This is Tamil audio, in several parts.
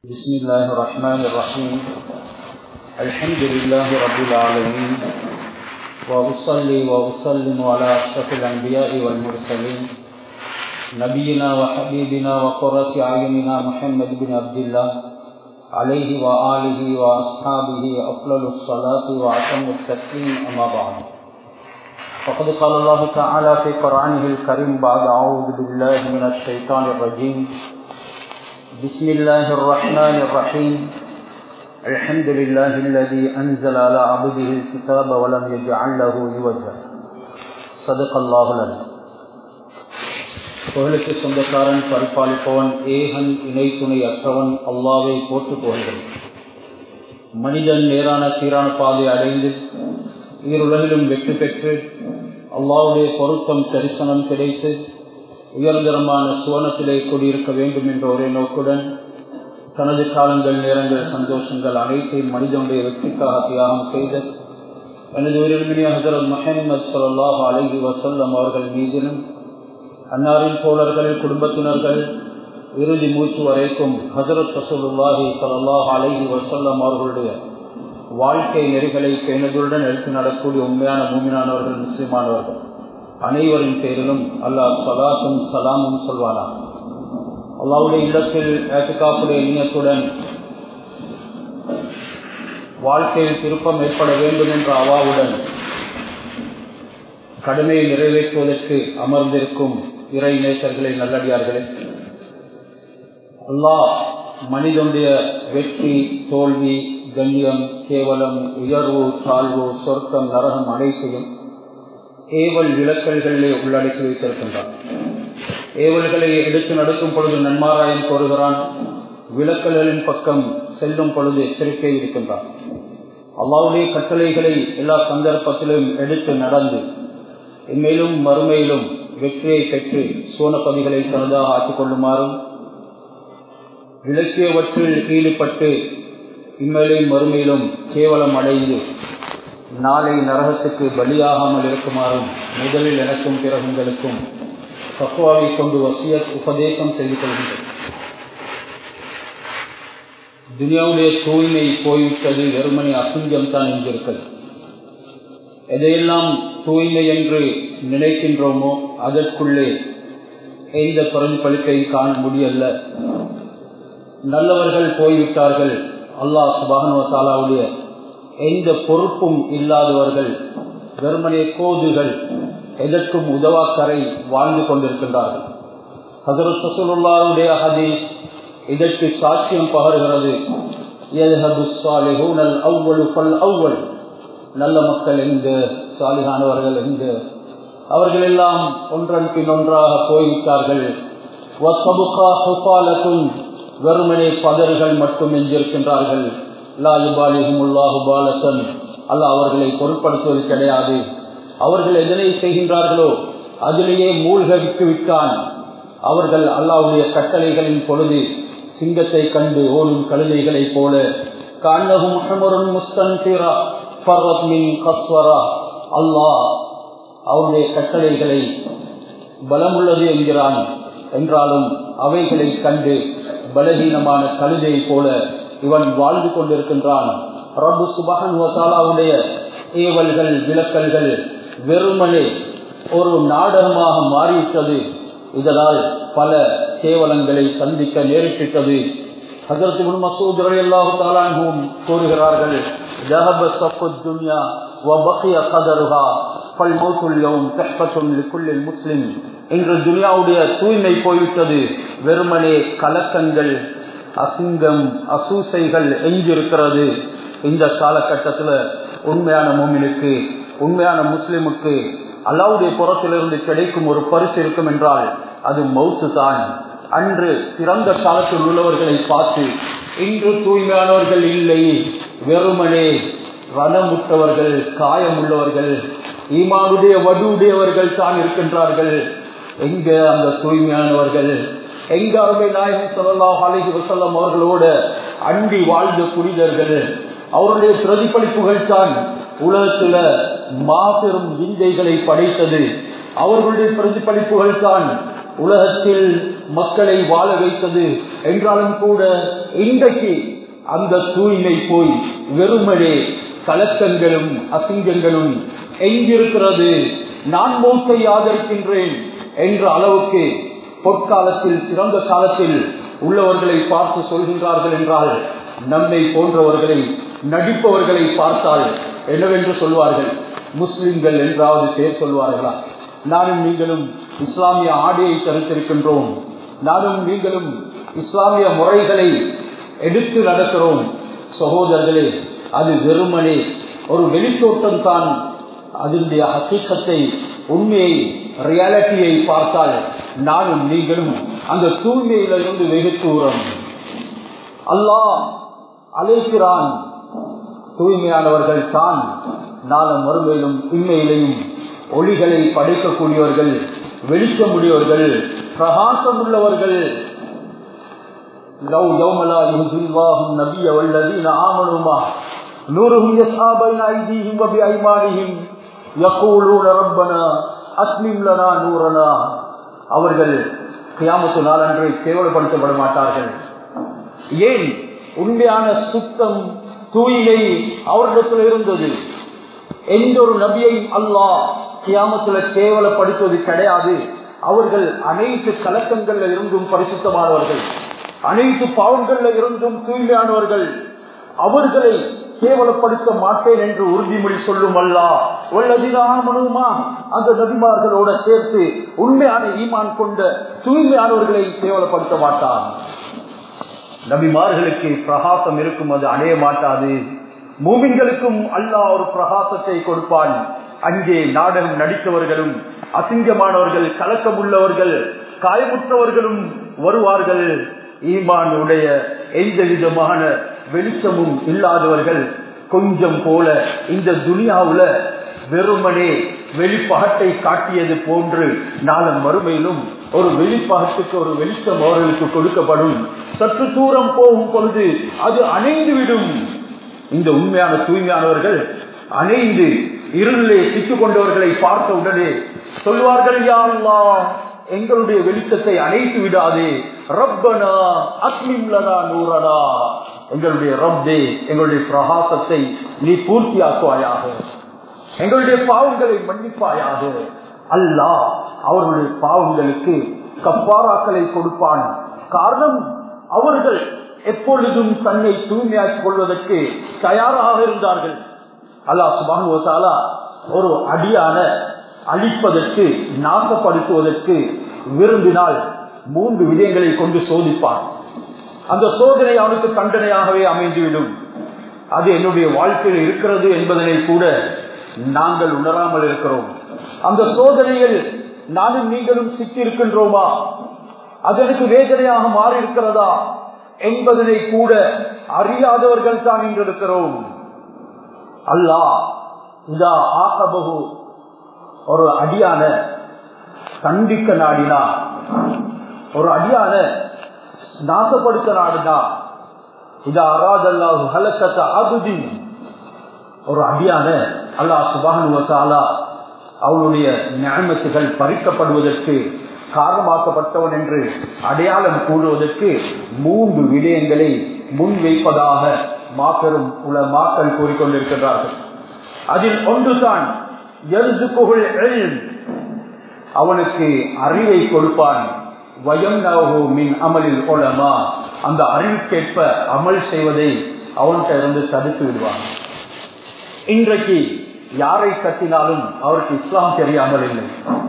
بسم الله الرحمن الرحيم الحمد لله رب العالمين وأصلي وأسلم على أشرف الأنبياء والمرسلين نبينا وحبيبنا وقرة أعيننا محمد بن عبد الله عليه وآله وأصحابه أفضل الصلاة وأتم التسليم أما بعد فقد قال الله تعالى في قرآنه الكريم بعد أعوذ بالله من الشيطان الرجيم بسم الله الرحمن الرحيم الحمد لله الذي أنزل على عبده الكتاب ولم يجعل له عوجا صدق الله العظيم புகழுக்கு சொந்தக்காரன் பரிபாலிப்பவன் ஏகன் இணை துணை அற்றவன் அல்லாவை போட்டு புகழ்கள் மனிதன் நேரான சீரான பாதை அடைந்து ஈருலகிலும் வெற்றி பெற்று அல்லாவுடைய பொருத்தம் தரிசனம் கிடைத்து உயர்தரமான சுவனத்திலே கூடியிருக்க வேண்டும் என்ற ஒரே நோக்குடன் தனது காலங்கள் நேரங்கள் சந்தோஷங்கள் அனைத்தையும் மனிதனுடைய வெற்றிக்காக தியாகம் செய்த எனது உயிரிழமினி ஹசரத் மஹமது சல்லாஹ் அலஹி வசல்லம் அவர்கள் மீதிலும் அன்னாரின் தோழர்கள் குடும்பத்தினர்கள் இறுதி மூச்சு வரைக்கும் ஹசரத் ரசூலுல்லாஹி சல்லாஹ் அலஹி வசல்லம் அவர்களுடைய வாழ்க்கை நெறிகளை பேணுதலுடன் எடுத்து நடக்கூடிய உண்மையான மூமினானவர்கள் முஸ்லிமானவர்கள் அனைவரின் பேரிலும் அல்லாஹ் சலாத்தும் சலாமும் சொல்வானா அல்லாவுடைய இல்லத்தில் ஏற்றுக்காப்புடைய இணையத்துடன் வாழ்க்கையில் திருப்பம் ஏற்பட வேண்டும் என்ற அவாவுடன் கடமையை நிறைவேற்றுவதற்கு அமர்ந்திருக்கும் இறை நேசர்களை நல்லடியார்களே அல்லாஹ் மனிதனுடைய வெற்றி தோல்வி கண்ணியம் கேவலம் உயர்வு தாழ்வு சொர்க்கம் நரகம் அனைத்தையும் ஏவல் விளக்கல்களிலே உள்ளடக்கி வைத்திருக்கின்றான் ஏவல்களை எடுத்து நடக்கும் பொழுது நன்மாராயம் கோருகிறான் விளக்கல்களின் பக்கம் செல்லும் பொழுது எச்சரிக்கை இருக்கின்றான் அல்லாவுடைய கட்டளைகளை எல்லா சந்தர்ப்பத்திலும் எடுத்து நடந்து இம்மையிலும் மறுமையிலும் வெற்றியை பெற்று சோனப்பதிகளை தனதாக ஆக்கிக் கொள்ளுமாறும் விளக்கியவற்றில் ஈடுபட்டு இம்மையிலும் மறுமையிலும் கேவலம் அடைந்து நாளை நரகத்துக்கு பலியாகாமல் இருக்குமாறும் முதலில் எனக்கும் பிறகு உங்களுக்கும் தக்குவாவை கொண்டு வசிய உபதேசம் செய்து கொள்கின்றேன் துனியாவுடைய தூய்மை போய்விட்டது வெறுமனை அசிங்கம் தான் என்கிருக்கிறது எதையெல்லாம் தூய்மை என்று நினைக்கின்றோமோ அதற்குள்ளே எந்த பிரதிபலிப்பை காண முடியல நல்லவர்கள் போய்விட்டார்கள் அல்லாஹ் சுபானுவசாலாவுடைய எந்த பொறுப்பும் இல்லாதவர்கள் வெறுமனே கோதுகள் எதற்கும் உதவாக்கரை வாழ்ந்து கொண்டிருக்கின்றார்கள் ஹசரத் சசூலுல்லாவுடைய ஹதீஸ் இதற்கு சாட்சியம் பகர்கிறது நல்ல மக்கள் எங்கு சாலிகானவர்கள் எங்கு அவர்கள் எல்லாம் ஒன்றன் பின் ஒன்றாக போய்விட்டார்கள் வெறுமனே பதர்கள் மட்டும் எஞ்சிருக்கின்றார்கள் அல்ல அவர்களை பொருட்படுத்துவது கிடையாது அவர்கள் எதனை செய்கின்றார்களோ அதிலேயே மூழ்கடித்து விட்டான் அவர்கள் அல்லாவுடைய கட்டளைகளின் பொழுது சிங்கத்தை கண்டு ஓடும் கழுதைகளைப் போல அல்லாஹ் அவருடைய கட்டளைகளை பலமுள்ளது என்கிறான் என்றாலும் அவைகளை கண்டு பலகீனமான கழுதை போல இவன் வாழ்ந்து கொண்டிருக்கின்றான் ரபு சுபகனுடைய ஏவல்கள் விளக்கல்கள் வெறுமனே ஒரு நாடகமாக மாறிவிட்டது இதனால் பல கேவலங்களை சந்திக்க நேரிட்டது அதற்கு முன் மசூதரை எல்லாத்தாலும் கூறுகிறார்கள் முஸ்லிம் இன்று துனியாவுடைய தூய்மை போய்விட்டது வெறுமனே கலக்கங்கள் அசிங்கம் அசூசைகள் எஞ்சிருக்கிறது இந்த காலகட்டத்தில் உண்மையான மோமினுக்கு உண்மையான முஸ்லிமுக்கு அல்லாவுடைய புறத்திலிருந்து கிடைக்கும் ஒரு பரிசு இருக்கும் என்றால் அது மவுத்து தான் அன்று சிறந்த காலத்தில் உள்ளவர்களை பார்த்து இன்று தூய்மையானவர்கள் இல்லை வெறுமனே ரணமுட்டவர்கள் காயமுள்ளவர்கள் ஈமானுடைய வடுவுடையவர்கள் தான் இருக்கின்றார்கள் எங்க அந்த தூய்மையானவர்கள் எங்க அருமை நாயகம் சொல்லலாம் அழகி வசல்லம் அவர்களோட அண்டி வாழ்ந்த புனிதர்கள் அவருடைய பிரதிபலிப்புகள் தான் உலகத்துல மாபெரும் விந்தைகளை படைத்தது அவர்களுடைய பிரதிபலிப்புகள் தான் உலகத்தில் மக்களை வாழ வைத்தது என்றாலும் கூட இன்றைக்கு அந்த தூய்மை போய் வெறுமனே கலக்கங்களும் அசிங்கங்களும் எங்கிருக்கிறது நான் மூக்கை ஆதரிக்கின்றேன் என்ற அளவுக்கு பொற்காலத்தில் சிறந்த காலத்தில் உள்ளவர்களை பார்த்து சொல்கின்றார்கள் என்றால் நம்மை போன்றவர்களை நடிப்பவர்களை பார்த்தால் என்னவென்று சொல்வார்கள் முஸ்லிம்கள் என்றாவது பேர் சொல்வார்களா நானும் நீங்களும் இஸ்லாமிய ஆடையை தரித்திருக்கின்றோம் நானும் நீங்களும் இஸ்லாமிய முறைகளை எடுத்து நடக்கிறோம் சகோதரர்களே அது வெறுமனே ஒரு வெளித்தோட்டம் தான் அதனுடைய ஹக்கீக்கத்தை உண்மையை ரியாலிட்டியை பார்த்தால் நானும் நீங்களும் அந்த தூய்மையிலிருந்து வெகு தூரம் அல்லாஹ் அழைக்கிறான் தூய்மையானவர்கள் தான் நாளம் மறுமையிலும் இன்மையிலையும் ஒளிகளை படைக்கக்கூடியவர்கள் வெளிச்சமுடையவர்கள் பிரகாசம் உள்ளவர்கள் لو يوم لا يهزي الله النبي والذين آمنوا معه نورهم يسعى بين أيديهم وبأيمانهم يقولون ربنا أتمم لنا نورنا அவர்கள் கியாமத்து நாளன்றை கேவலப்படுத்தப்பட மாட்டார்கள் ஏன் உண்மையான சுத்தம் தூய்மை அவர்களிடத்தில் இருந்தது எந்த ஒரு நபியை அல்லாஹ் கியாமத்துல கேவலப்படுத்துவது கிடையாது அவர்கள் அனைத்து கலக்கங்கள்ல இருந்தும் பரிசுத்தமானவர்கள் அனைத்து பாவங்கள்ல இருந்தும் தூய்மையானவர்கள் அவர்களை கேவலப்படுத்த மாட்டேன் என்று உறுதிமொழி சொல்லும் அல்லா உள்ளதினாமனுமா அந்த நபிமார்களோட சேர்த்து உண்மையான ஈமான் கொண்ட தூய்மையானவர்களை கேவலப்படுத்த மாட்டான் நபிமார்களுக்கு பிரகாசம் இருக்கும் அது அணைய மாட்டாது மூமின்களுக்கும் அல்லாஹ் ஒரு பிரகாசத்தை கொடுப்பான் அங்கே நாடகம் நடித்தவர்களும் அசிங்கமானவர்கள் கலக்கம் உள்ளவர்கள் காயமுற்றவர்களும் வருவார்கள் ஈமான் உடைய எந்த விதமான வெளிச்சமும் இல்லாதவர்கள் கொஞ்சம் போல இந்த துனியாவுல வெறுமனே வெளிப்பகத்தை காட்டியது போன்று நாளம் மறுமையிலும் ஒரு வெளிப்பகத்துக்கு ஒரு வெளிச்சம் அவர்களுக்கு கொடுக்கப்படும் சற்று தூரம் போகும் பொழுது அது அணைந்துவிடும் இந்த உண்மையான தூய்மையானவர்கள் அணைந்து இருளிலே சிக்கிக் கொண்டவர்களை பார்த்த உடனே சொல்வார்கள் யாருலா எங்களுடைய வெளிச்சத்தை அணைத்து விடாதே ரப்பனா அஸ்மிம்லனா நூறனா எங்களுடைய ரப்பே எங்களுடைய பிரகாசத்தை நீ பூர்த்தியாக்குவாயாக எங்களுடைய பாவங்களை மன்னிப்பாயாக அல்லாஹ் அவர்களுடைய பாவங்களுக்கு கப்பாராக்களை கொடுப்பான் காரணம் அவர்கள் எப்பொழுதும் தன்னை தூய்மையாக்கிக் கொள்வதற்கு தயாராக இருந்தார்கள் அல்லாஹ் சுபான் ஒரு அடியான அழிப்பதற்கு நாசப்படுத்துவதற்கு விரும்பினால் மூன்று விடயங்களை கொண்டு சோதிப்பான் அந்த சோதனை அவனுக்கு தண்டனையாகவே அமைந்துவிடும் அது என்னுடைய வாழ்க்கையில் இருக்கிறது என்பதனை கூட நாங்கள் உணராமல் இருக்கிறோம் அந்த சோதனையில் நானும் நீங்களும் சிக்கி இருக்கின்றோமா அது எனக்கு வேதனையாக மாறி இருக்கிறதா என்பதனை கூட அறியாதவர்கள் தான் இன்று இருக்கிறோம் அல்லாஹ் இதா ஆகபகு ஒரு அடியான கண்டிக்க நாடினா ஒரு அடியான நாசப்படுத்த நாடுனா இதா அராதல்லாஹு ஹலக்கத்த அபுதின் ஒரு அடியான அல்லாஹ் சுபானுவத்தாலா அவளுடைய ஞானத்துகள் பறிக்கப்படுவதற்கு காரணமாக்கப்பட்டவன் என்று அடையாளம் கூறுவதற்கு மூன்று விடயங்களை முன்வைப்பதாக மாபெரும் உள்ள மாக்கள் கூறிக்கொண்டிருக்கிறார்கள் அதில் ஒன்றுதான் அவனுக்கு அறிவை கொடுப்பான் வயம் மின் அமலில் கொலமா அந்த அறிவுக்கேற்ப அமல் செய்வதை அவன்கிட்ட இருந்து தடுத்து விடுவான் இன்றைக்கு யாரை கட்டினாலும் அவருக்கு இஸ்லாம் தெரியாமல் இல்லை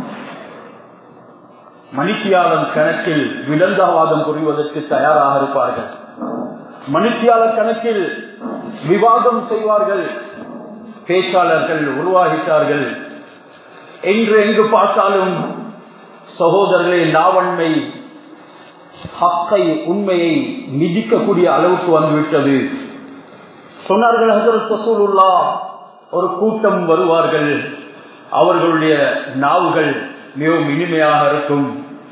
மணித்தியாளம் கணக்கில் விலந்தாவாதம் புரிவதற்கு தயாராக இருப்பார்கள் மணித்தியாளர் கணக்கில் விவாதம் செய்வார்கள் பேச்சாளர்கள் உருவாகிட்டார்கள் என்று எங்கு பார்த்தாலும் சகோதரர்களே நாவன்மை ஹக்கை உண்மையை மிதிக்கக்கூடிய அளவுக்கு வந்துவிட்டது சொன்னார்கள் ஹசரத் சசூலுல்லா ஒரு கூட்டம் வருவார்கள் அவர்களுடைய நாவுகள் மிகவும் இனிமையாக இருக்கும்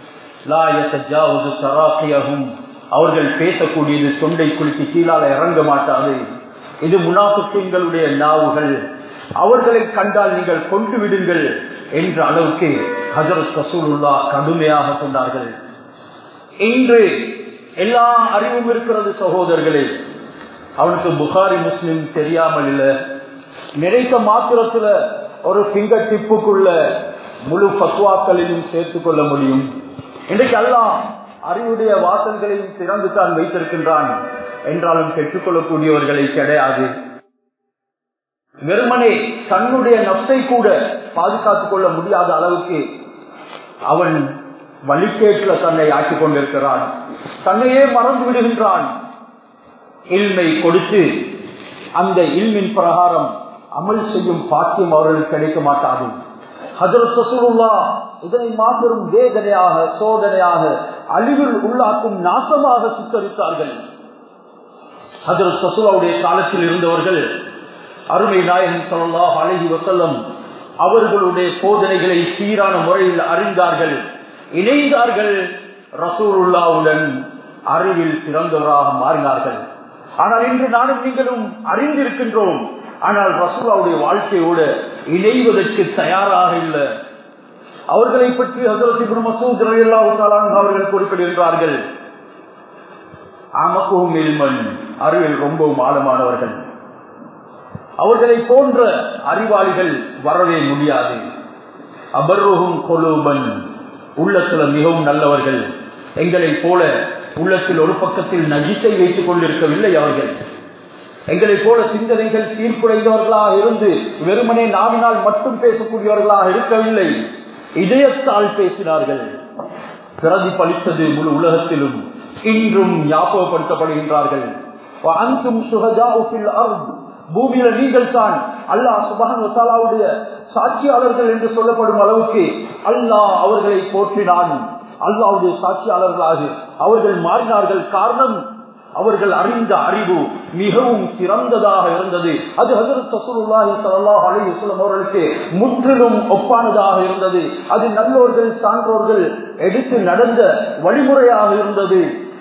அவர்கள் பேசக்கூடியது தொண்டை குளிக்கு கீழால இறங்க மாட்டாது இது முனாஃபிக்குங்களுடைய நாவுகள் அவர்களை கண்டால் நீங்கள் கொண்டு விடுங்கள் என்ற அளவுக்கு ஹசரத் ரசூலுல்லா கடுமையாக சொன்னார்கள் இன்று எல்லா அறிவும் இருக்கிறது சகோதரர்களே அவனுக்கு புகாரி முஸ்லிம் தெரியாமல் இல்ல நினைத்த மாத்திரத்துல ஒரு பிங்கர் டிப்புக்குள்ள முழு பக்குவாக்களையும் சேர்த்துக் கொள்ள முடியும் இன்றைக்கு எல்லாம் அறிவுடைய வாசல்களையும் திறந்து தான் வைத்திருக்கின்றான் என்றாலும் பெற்றுக்கொள்ளக்கூடியவர்களை கிடையாது வெறுமனே தன்னுடைய நப்சை கூட பாதுகாத்துக் கொள்ள முடியாத அளவுக்கு அவன் வழிகேட்டில் தன்னை ஆக்கிக் கொண்டிருக்கிறான் தன்னையே மறந்து விடுகின்றான் இல்மை கொடுத்து அந்த இல்மின் பிரகாரம் அமல் செய்யும் பாக்கியம் அவர்களுக்கு கிடைக்க மாட்டாது ஹஜரத் ரசூலுல்லா இதனை மாபெரும் வேதனையாக சோதனையாக அழிவில் உள்ளாக்கும் நாசமாக சித்தரித்தார்கள் ஹஜரத் ரசூலாவுடைய காலத்தில் இருந்தவர்கள் அருமை நாயகன் சொல்லலாம் அழகி வசல்லம் அவர்களுடைய போதனைகளை சீரான முறையில் அறிந்தார்கள் இணைந்தார்கள் ரசூலுல்லாவுடன் அறிவில் சிறந்தவராக மாறினார்கள் ஆனால் இன்று நானும் நீங்களும் அறிந்திருக்கின்றோம் ஆனால் ரசூலாவுடைய வாழ்க்கையோடு இணைவதற்கு தயாராக இல்லை அவர்களை பற்றி ஹசரத் மசூத் அவர்கள் குறிப்பிடுகின்றார்கள் அமக்கும் இல்மன் அறிவில் ரொம்பவும் ஆழமானவர்கள் அவர்களை போன்ற அறிவாளிகள் வரவே முடியாது அபர்ருகும் கொலூபன் உள்ளத்துல மிகவும் நல்லவர்கள் எங்களை போல உள்ளத்தில் ஒரு பக்கத்தில் நஜிசை வைத்துக் கொண்டிருக்கவில்லை அவர்கள் எங்களை போல சிந்தனைகள் சீர்குலைந்தவர்களாக இருந்து வெறுமனே நாவினால் மட்டும் பேசக்கூடியவர்களாக இருக்கவில்லை இதயத்தால் பேசினார்கள் பிரதிபலித்தது முழு உலகத்திலும் இன்றும் ஞாபகப்படுத்தப்படுகின்றார்கள் அன்றும் சுகஜா பூமியில நீங்கள் தான் அல்லாஹ் சுபகனுடைய சாட்சியாளர்கள் என்று சொல்லப்படும் அளவுக்கு அல்லாஹ் அவர்களை போற்றினான் அல்லாவுடைய சாட்சியாளர்களாக அவர்கள் மாறினார்கள் காரணம் அவர்கள் அறிந்த அறிவு மிகவும் சிறந்ததாக இருந்தது அது ஹசரத் சசூலுல்லாஹி ஸல்லல்லாஹு அலைஹி வஸல்லம் அவர்களுக்கு முற்றிலும் ஒப்பானதாக இருந்தது அது நல்லோர்கள் சான்றோர்கள் எடுத்து நடந்த வழிமுறையாக இருந்தது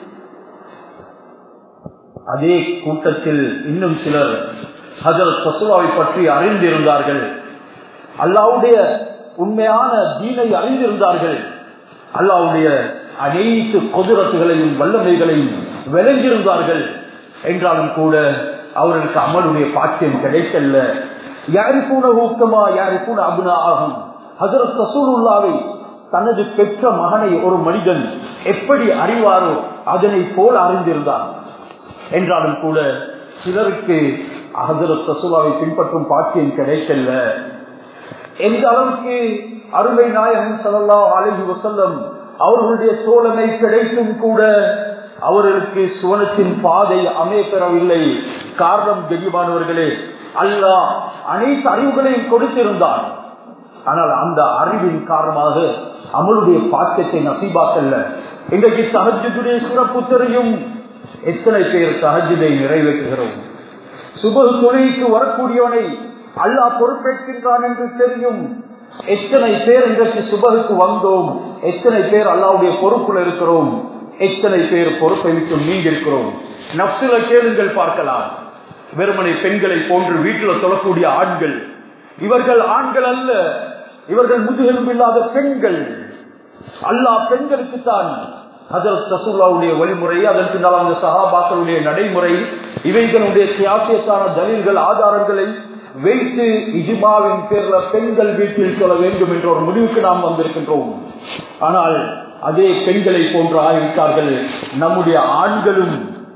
அதே கூட்டத்தில் இன்னும் சிலர் ஹசரத் சசுலாவை பற்றி அறிந்திருந்தார்கள் அல்லாவுடைய உண்மையான தீனை அறிந்திருந்தார்கள் அல்லாவுடைய அனைத்து குதிரத்துகளையும் வல்லமைகளையும் விளைந்திருந்தார்கள் என்றாலும் கூட அவர்களுக்கு அமலுடைய பாக்கியம் கிடைக்கல யாருக்கூட ஊக்கமா யாருக்கூட அபுனா ஆகும் ஹசரத் சசூலுல்லாவை தனது பெற்ற மகனை ஒரு மனிதன் எப்படி அறிவாரோ அதனை போல அறிந்திருந்தார் என்றாலும் கூட சிலருக்கு ஹசரத் சசூலாவை பின்பற்றும் பாக்கியம் கிடைக்கல எந்த அளவுக்கு அருமை நாயகன் சல்லா அலஹி வசல்லம் அவர்களுடைய தோழமை கிடைத்தும் கூட அவர்களுக்கு சுவனத்தின் பாதை அமையப்பெறவில்லை காரணம் கெடிவானவர்களே அல்லாஹ் அனைத்து அறிவுகளையும் கொடுத்திருந்தான் ஆனால் அந்த அறிவின் காரணமாக அமலுடைய பாக்கியத்தை நசீபாக்கல்ல இன்றைக்கு சஹஜுடைய சிறப்பு தெரியும் எத்தனை பேர் சஹஜிதை நிறைவேற்றுகிறோம் சுப தொழிலுக்கு வரக்கூடியவனை அல்லாஹ் பொறுப்பேற்கின்றான் என்று தெரியும் எத்தனை பேர் இன்றைக்கு சுபகுக்கு வந்தோம் எத்தனை பேர் அல்லாவுடைய பொறுப்புல இருக்கிறோம் எத்தனை பேர் பொறுப்பை விட்டு நீங்க இருக்கிறோம் நப்சில கேளுங்கள் பார்க்கலாம் வெறுமனை பெண்களை போன்று வீட்டில் சொல்லக்கூடிய ஆண்கள் இவர்கள் ஆண்கள் அல்ல இவர்கள் முதுகெலும்பில்லாத பெண்கள் அல்லாஹ் பெண்களுக்கு தான் ஹசரத் ரசூல்லாவுடைய வழிமுறை அதற்கு அந்த சஹாபாக்களுடைய நடைமுறை இவைகளுடைய தியாசியத்தான தலில்கள் ஆதாரங்களை வைத்து இஜிமாவின் பேர்ல பெண்கள் வீட்டில் சொல்ல வேண்டும் என்ற ஒரு முடிவுக்கு நாம் வந்திருக்கின்றோம் ஆனால் அதே பெண்களை போன்று ஆகிவிட்டார்கள் நம்முடைய ஆண்களும்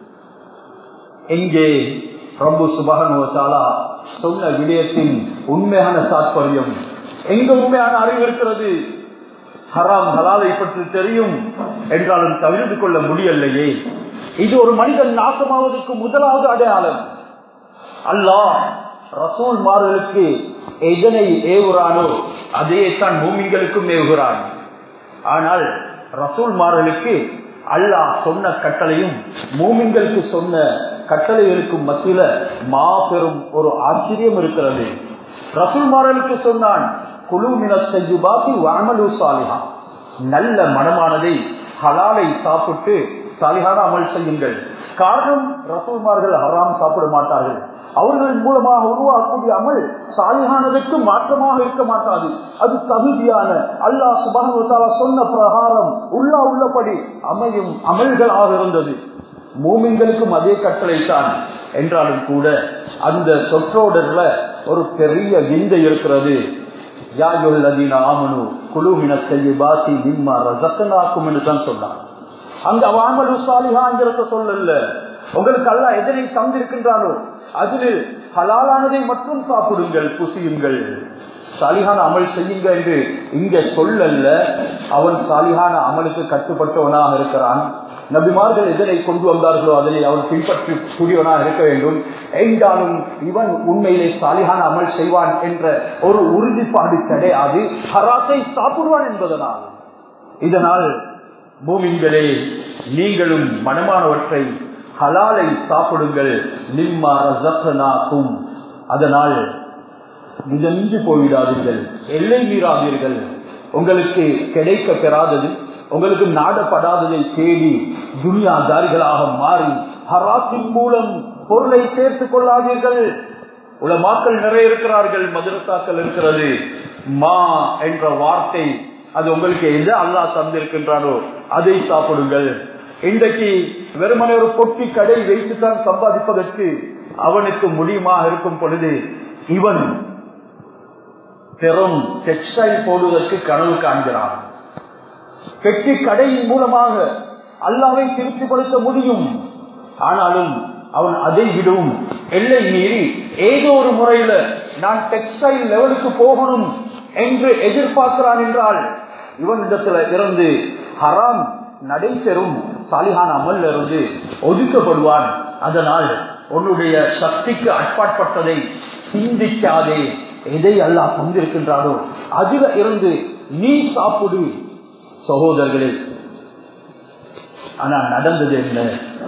எங்கே பிரபு சுபகனுவத்தாலா சொன்ன விடயத்தின் உண்மையான தாற்பயம் எங்க உண்மையான அறிவு இருக்கிறது ஹராம் ஹலாலை பற்றி தெரியும் என்றாலும் தவிர்த்து கொள்ள முடியலையே இது ஒரு மனிதன் நாசமாவதற்கு முதலாவது அடையாளம் அல்லாஹ் ரசூல் மார்களுக்கு எதனை ஏவுறானோ அதே தான் பூமிங்களுக்கும் ஏவுகிறான் ஆனால் ரசூல் மார்களுக்கு அல்லாஹ் சொன்ன கட்டளையும் மூமிங்களுக்கு சொன்ன கட்டளைகளுக்கும் மத்தியில மாபெரும் ஒரு ஆச்சரியம் இருக்கிறது ரசூல் மார்களுக்கு சொன்னான் குழுமினத்தையுபாத்தி வாமலு சாலிஹா நல்ல மனமானதை ஹலாலை சாப்பிட்டு சாலிஹான அமல் செய்யுங்கள் காரணம் ரசூல்மார்கள் ஹராம் சாப்பிட மாட்டார்கள் அவர்களின் மூலமாக உருவாக்கக்கூடிய அமல் சாலிகானதற்கு மாற்றமாக இருக்க மாட்டாது அது தகுதியான அல்லாஹ் சுபானுவத்தாலா சொன்ன பிரகாரம் உள்ளா உள்ளபடி அமையும் அமல்களாக இருந்தது மூமின்களுக்கும் அதே கட்டளை தான் என்றாலும் கூட அந்த சொற்றோடர்ல ஒரு பெரிய விந்தை இருக்கிறது யாயுள்ளதீன ஆமனு குழுமின செய்ய பாசி நிம்மா ரசத்தனாக்கும் என்று தான் சொன்னான் அங்க வாங்கலு சாலிகாங்கிறத சொல்லல உங்களுக்கு அல்ல எதனை தந்திருக்கின்றானோ அதில் ஹலாலானதை மட்டும் சாப்பிடுங்கள் புசியுங்கள் சாலிகான அமல் செய்யுங்க என்று இங்க சொல்லல்ல அவன் சாலிகான அமலுக்கு கட்டுப்பட்டவனாக இருக்கிறான் நபிமார்கள் எதனை கொண்டு வந்தார்களோ அதனை அவன் பின்பற்றி கூடியவனாக இருக்க வேண்டும் என்றாலும் இவன் உண்மையிலே சாலிகான அமல் செய்வான் என்ற ஒரு உறுதிப்பாடு கிடையாது ஹராத்தை சாப்பிடுவான் என்பதனால் இதனால் பூமிங்களே நீங்களும் மனமானவற்றை ஹலாலை சாப்பிடுங்கள் நிம்மா ரசனாக்கும் அதனால் மிதமின்றி போய்விடாதீர்கள் எல்லை மீறாதீர்கள் உங்களுக்கு கிடைக்க பெறாதது உங்களுக்கு நாடப்படாததை தேடி துனியாதாரிகளாக மாறி ஹராத்தின் மூலம் பொருளை சேர்த்துக் கொள்ளாதீர்கள் உலமாக்கள் நிறைய இருக்கிறார்கள் மதுரசாக்கள் இருக்கிறது மா என்ற வார்த்தை அது உங்களுக்கு எது அல்லாஹ் தந்திருக்கின்றானோ அதை சாப்பிடுங்கள் இன்றைக்கு வெறுமனே ஒரு பொட்டி கடை வைத்துத்தான் சம்பாதிப்பதற்கு அவனுக்கு முடியுமாக இருக்கும் பொழுது இவன் பெரும் டெக்ஸ்டைல் போடுவதற்கு கனவு காண்கிறான் பெட்டி கடையின் மூலமாக அல்லாவை திருப்திப்படுத்த முடியும் ஆனாலும் அவன் அதை விடவும் எல்லை மீறி ஏதோ ஒரு முறையில நான் டெக்ஸ்டைல் லெவலுக்கு போகணும் என்று எதிர்பார்க்கிறான் என்றால் இவனிடத்துல இருந்து ஹராம் நடைபெறும் சாலிகான அமல் இருந்து ஒதுக்கப்படுவான் அதனால் உன்னுடைய சக்திக்கு அட்பாட்பட்டதை சிந்திக்காதே எதை அல்லாஹ் தந்திருக்கின்றானோ அதுல இருந்து நீ சாப்பிடு சகோதரர்களே ஆனா நடந்தது என்ன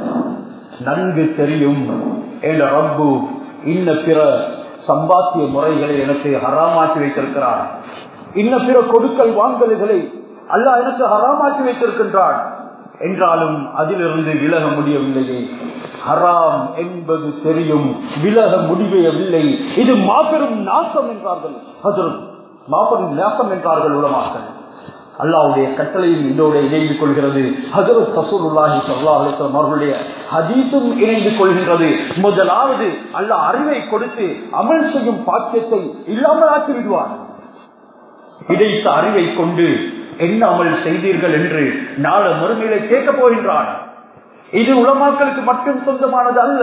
நன்கு தெரியும் என்ற ரப்பு இன்ன பிற சம்பாத்திய முறைகளை எனக்கு ஹராமாக்கி வைத்திருக்கிறார் இன்ன பிற கொடுக்கல் வாங்கல்களை அல்லாஹ் எனக்கு ஹராமாக்கி வைத்திருக்கின்றான் என்றாலும் அதிலிருந்து விலக முடியவில்லையே ஹராம் என்பது தெரியும் விலக முடியவில்லை இது மாபெரும் நாசம் என்றார்கள் ஹசரும் மாபெரும் நாசம் என்றார்கள் உலமாக்கள் அல்லாவுடைய கட்டளையும் இதோட இணைந்து கொள்கிறது ஹசரத் சசூருல்லாஹி சல்லா அலிஸ்லாம் அவர்களுடைய ஹதீஸும் இணைந்து கொள்கின்றது முதலாவது அல்லாஹ் அறிவை கொடுத்து அமல் செய்யும் பாக்கியத்தை இல்லாமல் ஆக்கி விடுவார் கிடைத்த அறிவை கொண்டு என்ன அமல் செய்தீர்கள் என்று நாள மறுமையில கேட்கப் போகின்றான் இது உலமாக்களுக்கு மட்டும் சொந்தமானது அல்ல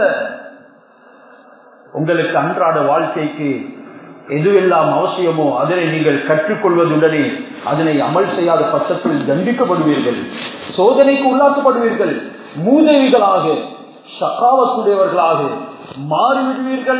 உங்களுக்கு அன்றாட வாழ்க்கைக்கு எதுவெல்லாம் அவசியமோ அதனை நீங்கள் கற்றுக்கொள்வதுடனே அதனை அமல் செய்யாத பட்சத்தில் தண்டிக்கப்படுவீர்கள் சோதனைக்கு உள்ளாக்கப்படுவீர்கள் மூதவிகளாக சகாவத்துடையவர்களாக மாறிவிடுவீர்கள்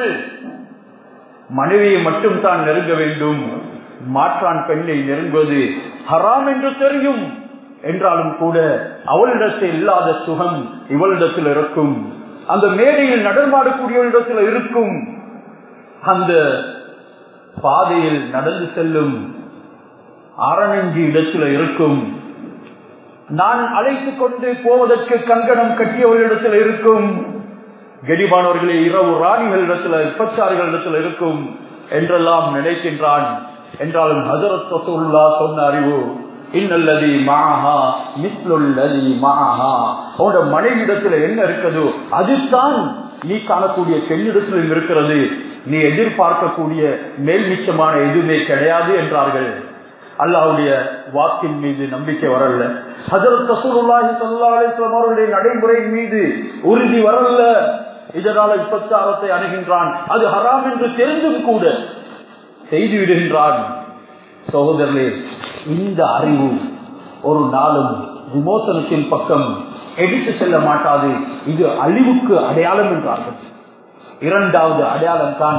மனைவியை மட்டும் தான் நெருங்க வேண்டும் மாற்றான் பெண்ணை நெருங்குவது ஹராம் என்று தெரியும் என்றாலும் கூட அவளிடத்தில் இல்லாத சுகம் இவளிடத்தில் இருக்கும் அந்த மேடையில் நடமாடக்கூடியவளிடத்தில் இருக்கும் அந்த பாதையில் நடந்து செல்லும் அறநெஞ்சு இடத்தில் இருக்கும் நான் அழைத்து கொண்டு போவதற்கு கங்கணம் கட்டியவர்களிடத்தில் இருக்கும் கெடிபானவர்களே இரவு ராணிகளிடத்தில் விபச்சாரிகளிடத்தில் இருக்கும் என்றெல்லாம் நினைக்கின்றான் என்றாலும் ஹசரத் ரசூல்லா சொன்ன அறிவு இன்னல்லதி மாஹா மிஸ்லுல்லதி மாஹா உன்னோட மனைவிடத்துல என்ன இருக்குதோ அதுதான் நீ காணக்கூடிய பெண்ணிடத்தில் இருக்கிறது நீ எதிர்பார்க்கக்கூடிய மேல் மிச்சமான எதுவுமே கிடையாது என்றார்கள் அல்லாவுடைய வாக்கின் மீது நம்பிக்கை வரல ஹசரத் ரசூலுல்லாஹி ஸல்லல்லாஹு அலைஹி வஸல்லம் அவருடைய நடைமுறையின் மீது உறுதி வரல இதனால விபச்சாரத்தை அணுகின்றான் அது ஹராம் என்று தெரிந்தும் கூட செய்து விடுகின்றான் சகோதரர்களே இந்த அறிவு ஒரு நாளும் விமோசனத்தின் பக்கம் எடுத்து செல்ல மாட்டாது இது அழிவுக்கு அடையாளம் என்றார்கள் இரண்டாவது அடையாளம் தான்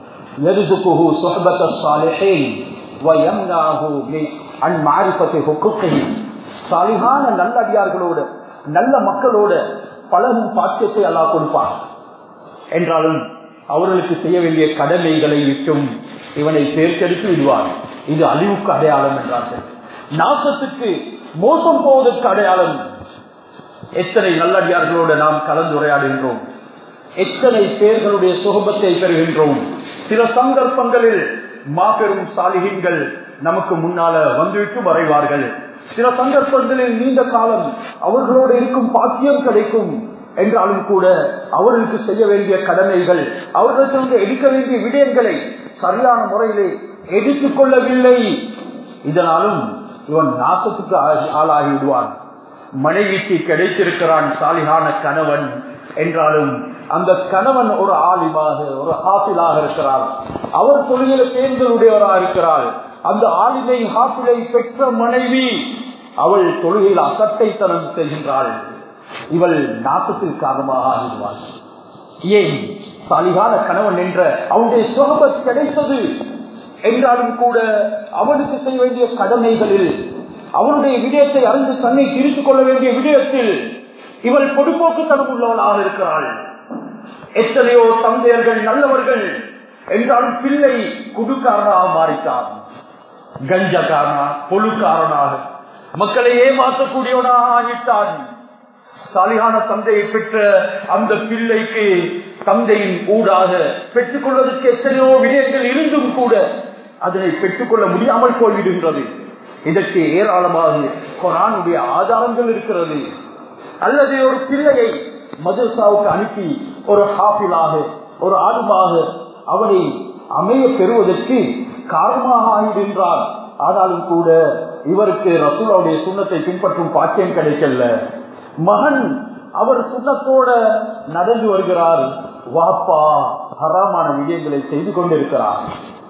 சாலிகான நல்ல அடியார்களோட நல்ல மக்களோட பழகும் பாக்கியத்தை அல்லாஹ் கொடுப்பார் என்றாலும் அவர்களுக்கு செய்ய வேண்டிய கடமைகளை விட்டும் இவனை தேர்ந்தெடுத்து விடுவார் இது அழிவுக்கு அடையாளம் என்றார்கள் நாசத்துக்கு மோசம் போவதற்கு அடையாளம் எத்தனை நல்லடியார்களோடு நாம் கலந்துரையாடுகின்றோம் எத்தனை பேர்களுடைய சுகபத்தை பெறுகின்றோம் சில சந்தர்ப்பங்களில் மாபெரும் சாலிகங்கள் நமக்கு முன்னால வந்துவிட்டு மறைவார்கள் சில சந்தர்ப்பங்களில் நீண்ட காலம் அவர்களோடு இருக்கும் பாக்கியம் கிடைக்கும் என்றாலும் கூட அவர்களுக்கு செய்ய வேண்டிய கடமைகள் அவர்களுக்கு எடுக்க வேண்டிய விடயங்களை சரியான முறையிலே எடுத்துக் கொள்ளவில்லை இதனாலும் இவன் நாசத்துக்கு ஆளாகி விடுவான் மனைவிக்கு கிடைத்திருக்கிறான் சாலிகான கணவன் என்றாலும் அந்த கணவன் ஒரு ஆலிமாக ஒரு ஹாஃபிலாக இருக்கிறார் அவர் தொழில பேர்களுடையவராக இருக்கிறார் அந்த ஆலிமை ஹாஃபிலை பெற்ற மனைவி அவள் தொழுகையில் அசட்டைத்தனம் செய்கின்றாள் இவள் நாசத்தில் காரணமாக ஆகிடுவாள் ஏன் சாலிகான கணவன் என்ற அவனுடைய சுகபத் கிடைத்தது என்றாலும் கூட அவனுக்கு செய்ய வேண்டிய கடமைகளில் அவனுடைய விடயத்தை அறிந்து தன்னை திரித்துக் கொள்ள வேண்டிய விடயத்தில் இவள் பொதுப்போக்குத்தனம் உள்ளவளாக இருக்கிறாள் எத்தனையோ தந்தையர்கள் நல்லவர்கள் என்றாலும் பிள்ளை குடுக்காரனாக மாறிட்டான் கஞ்சக்காரனா பொழுக்காரனாக மக்களை ஏமாற்றக்கூடியவனாக ஆகிட்டான் சாலியான தந்தையை பெற்ற அந்த பிள்ளைக்கு தந்தையின் ஊடாக பெற்றுக் கொள்வதற்கு எத்தனையோ விடயங்கள் இருந்தும் கூட அதனை பெற்றுக்கொள்ள முடியாமல் போய்விடுகின்றது இதற்கு ஏராளமாக கொரானுடைய ஆதாரங்கள் இருக்கிறது அல்லது ஒரு பிள்ளையை மதரசாவுக்கு அனுப்பி ஒரு ஹாஃபிலாக ஒரு ஆளுமாக அவனை அமைய பெறுவதற்கு காரணமாக ஆகிவிடுகின்றார் ஆனாலும் கூட இவருக்கு ரசூலாவுடைய சுண்ணத்தை பின்பற்றும் பாக்கியம் கிடைக்கல மகன் அவர் சுண்ணத்தோட நடந்து வருகிறார் வாப்பா ஹராமான விடயங்களை செய்து கொண்டிருக்கிறார்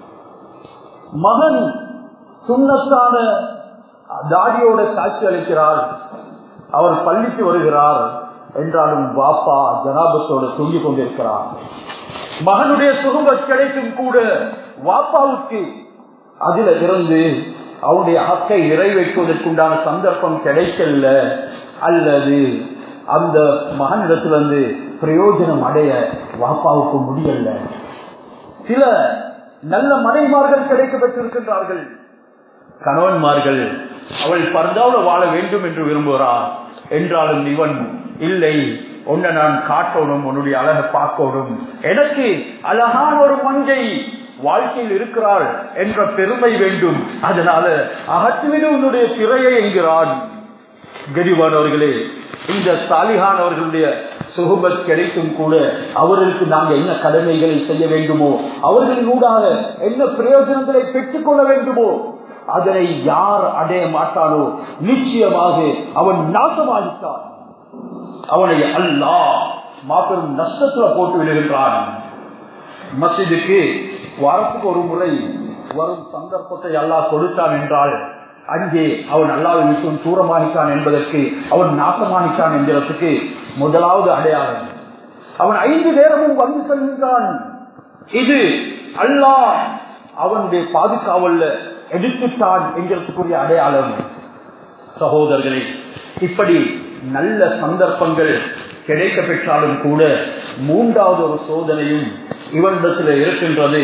மகன் சுண்ணத்தான தாடியோட காட்சி அளிக்கிறார் அவர் பள்ளிக்கு வருகிறார் என்றாலும் வாப்பா ஜனாபத்தோடு தூங்கிக் கொண்டிருக்கிறார் மகனுடைய சுகம கிடைக்கும் கூட வாப்பாவுக்கு அதில இருந்து அவனுடைய ஹக்கை நிறைவேற்றுவதற்குண்டான சந்தர்ப்பம் கிடைக்கல அல்லது அந்த மகனிடத்திலிருந்து பிரயோஜனம் அடைய வாப்பாவுக்கு முடியல சில நல்ல மனைமார்கள் கிடைக்க பெற்றிருக்கின்றார்கள் கணவன்மார்கள் அவள் பர்தாவில் வாழ வேண்டும் என்று விரும்புகிறார் என்றாலும் இவன் இல்லை உன்னை நான் காட்டணும் உன்னுடைய அழகை பார்க்கணும் எனக்கு அழகான ஒரு மங்கை வாழ்க்கையில் இருக்கிறாள் என்ற பெருமை வேண்டும் அதனால அகற்றுவிடு உன்னுடைய திரையை என்கிறான் கரிவானவர்களே இந்த சாலிகான் அவர்களுடைய சுகுபத் கிடைத்தும் கூட அவர்களுக்கு நாங்கள் என்ன கடமைகளை செய்ய வேண்டுமோ அவர்களின் ஊடாக என்ன பிரயோஜனங்களை பெற்றுக் கொள்ள வேண்டுமோ அதனை யார் அடைய மாட்டானோ நிச்சயமாக அவன் நாசமாகித்தான் அவனை அல்லா மாபெரும் நஷ்டத்துல போட்டு விடுகின்றான் மசிதுக்கு வாரத்துக்கு ஒரு முறை வரும் சந்தர்ப்பத்தை அல்லாஹ் கொடுத்தான் என்றால் அங்கே அவன் அல்லாவை விஷயம் தூரமாகித்தான் என்பதற்கு அவன் நாசமாகித்தான் என்கிறதுக்கு முதலாவது அடையாளம் அவன் ஐந்து நேரமும் வந்து செல்கின்றான் இது அல்லாஹ் அவனுடைய பாதுகாவல்ல எடுத்துட்டான் என்கிறதுக்குரிய அடையாளம் சகோதரர்களே இப்படி நல்ல சந்தர்ப்பங்கள் கிடைக்க பெற்றாலும் கூட மூன்றாவது ஒரு சோதனையும் இவனிடத்தில் இருக்கின்றது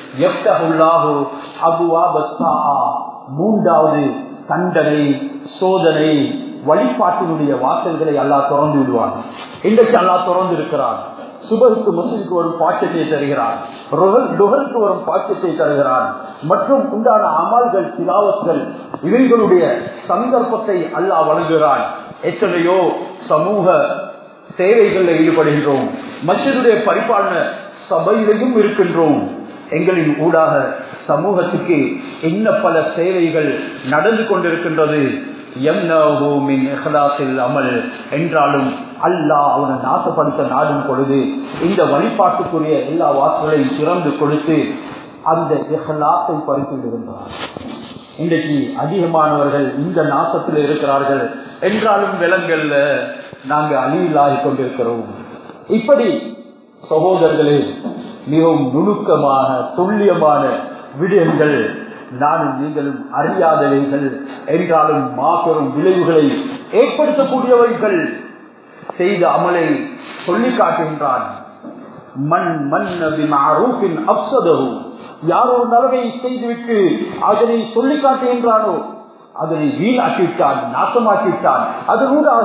மூன்றாவது தண்டனை சோதனை வழிபாட்டினுடைய வாசல்களை அல்லா திறந்து விடுவான் இன்றைக்கு அல்லா திறந்து இருக்கிறான் சுபருக்கு முஸ்லிக்கு வரும் பாக்கியத்தை தருகிறான் டுகருக்கு வரும் பாக்கியத்தை தருகிறான் மற்றும் உண்டான அமல்கள் சிலாவத்கள் இவைகளுடைய சந்தர்ப்பத்தை அல்லாஹ் வழங்குகிறான் எத்தனையோ சமூக சேவைகளில் ஈடுபடுகின்றோம் மற்றதுடைய பரிபாலன சபையிலையும் இருக்கின்றோம் எங்களின் ஊடாக சமூகத்துக்கு என்ன பல சேவைகள் நடந்து கொண்டிருக்கின்றது அமல் என்றாலும் அல்லாஹ் அவனை நாசப்படுத்த நாடும் பொழுது இந்த வழிபாட்டுக்குரிய எல்லா வாக்குகளையும் திறந்து கொடுத்து அந்த இஹலாத்தை பறித்து விடுகின்றார் இன்றைக்கு அதிகமானவர்கள் இந்த நாசத்தில் இருக்கிறார்கள் என்றாலும் விலங்கல்ல நாங்கள் அழியிலாகி கொண்டிருக்கிறோம் இப்படி சகோதரர்களே மிகவும் நுணுக்கமான துல்லியமான விடயங்கள் நானும் நீங்களும் அறியாதவைகள் என்றாலும் மாபெரும் விளைவுகளை ஏற்படுத்தக்கூடியவைகள் செய்த அமலை சொல்லி காட்டுகின்றான் மண் மண் அப்சதகு யாரோ நலவை செய்துவிட்டு அதனை சொல்லி காட்டுகின்றானோ அதனை வீணாக்கிவிட்டான் நாசமாக்கிவிட்டான் அது ஊடாக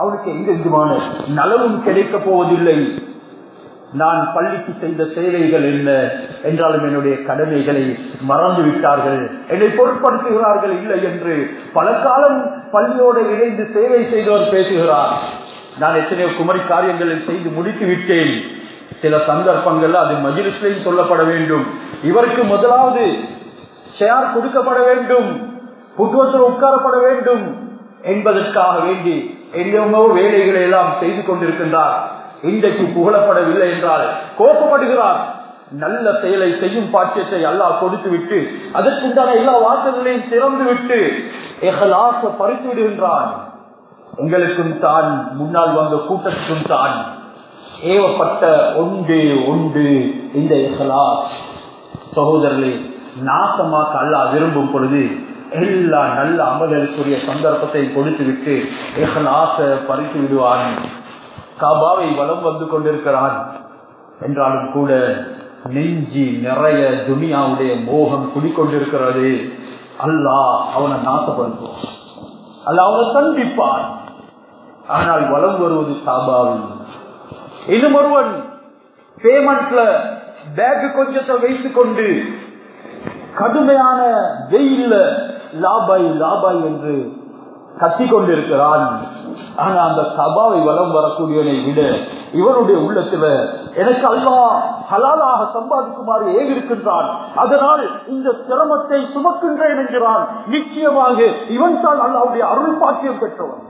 அவனுக்கு எந்த விதமான நலவும் கிடைக்க போவதில்லை நான் பள்ளிக்கு செய்த சேவைகள் என்ன என்றாலும் என்னுடைய கடமைகளை மறந்து விட்டார்கள் என்னை பொருட்படுத்துகிறார்கள் இல்லை என்று பல காலம் பள்ளியோடு இணைந்து சேவை செய்தவர் பேசுகிறார் நான் எத்தனையோ குமரி காரியங்களை செய்து முடித்து விட்டேன் சில சந்தர்ப்பங்கள் அது மஜிலிஸ்லையும் சொல்லப்பட வேண்டும் இவருக்கு முதலாவது ஷேர் கொடுக்கப்பட வேண்டும் புத்துவத்தில் உட்காரப்பட வேண்டும் என்பதற்காக வேண்டி எங்கெங்கோ வேலைகளை எல்லாம் செய்து கொண்டிருக்கின்றார் இன்றைக்கு புகழப்படவில்லை என்றால் கோபப்படுகிறார் நல்ல செயலை செய்யும் பாக்கியத்தை அல்லாஹ் கொடுத்து விட்டு அதற்குண்டான எல்லா வாசல்களையும் திறந்து விட்டு எகலாச பறித்து விடுகின்றான் எங்களுக்கும் தான் முன்னால் வந்த கூட்டத்துக்கும் தான் ஏவப்பட்ட ஒன்று ஒன்று இந்த எகலாஸ் சகோதரர்களே நாசமாக்க அல்லாஹ் விரும்பும் பொழுது எல்லா நல்ல அமல்களுக்குரிய சந்தர்ப்பத்தை கொடுத்து விட்டு எகலாச பறித்து விடுவான் காபாவை வளம் வந்து கொண்டிருக்கிறான் என்றாலும் கூட நெஞ்சி நிறைய துனியாவுடைய மோகம் குடிக்கொண்டிருக்கிறது அல்லாஹ் அவனை நாசப்படுத்துவான் அல்ல அவனை சந்திப்பான் ஆனால் வளம் வருவது காபாவில் இன்னும் ஒருவன் பேமெண்ட்ல பேக் கொஞ்சத்தை வைத்துக் கொண்டு கடுமையான வெயில்ல லாபாய் லாபாய் என்று கத்திக் கொண்டிருக்கிறான் ஆனா அந்த சபாவை வளம் வரக்கூடியவனை விட இவனுடைய உள்ளத்துல எனக்கு அல்லா ஹலாலாக சம்பாதிக்குமாறு ஏகிருக்கின்றான் அதனால் இந்த சிரமத்தை சுமக்கின்றேன் என்கிறான் நிச்சயமாக இவன் தான் அல்லாவுடைய அருள் பாக்கியம் பெற்றவன்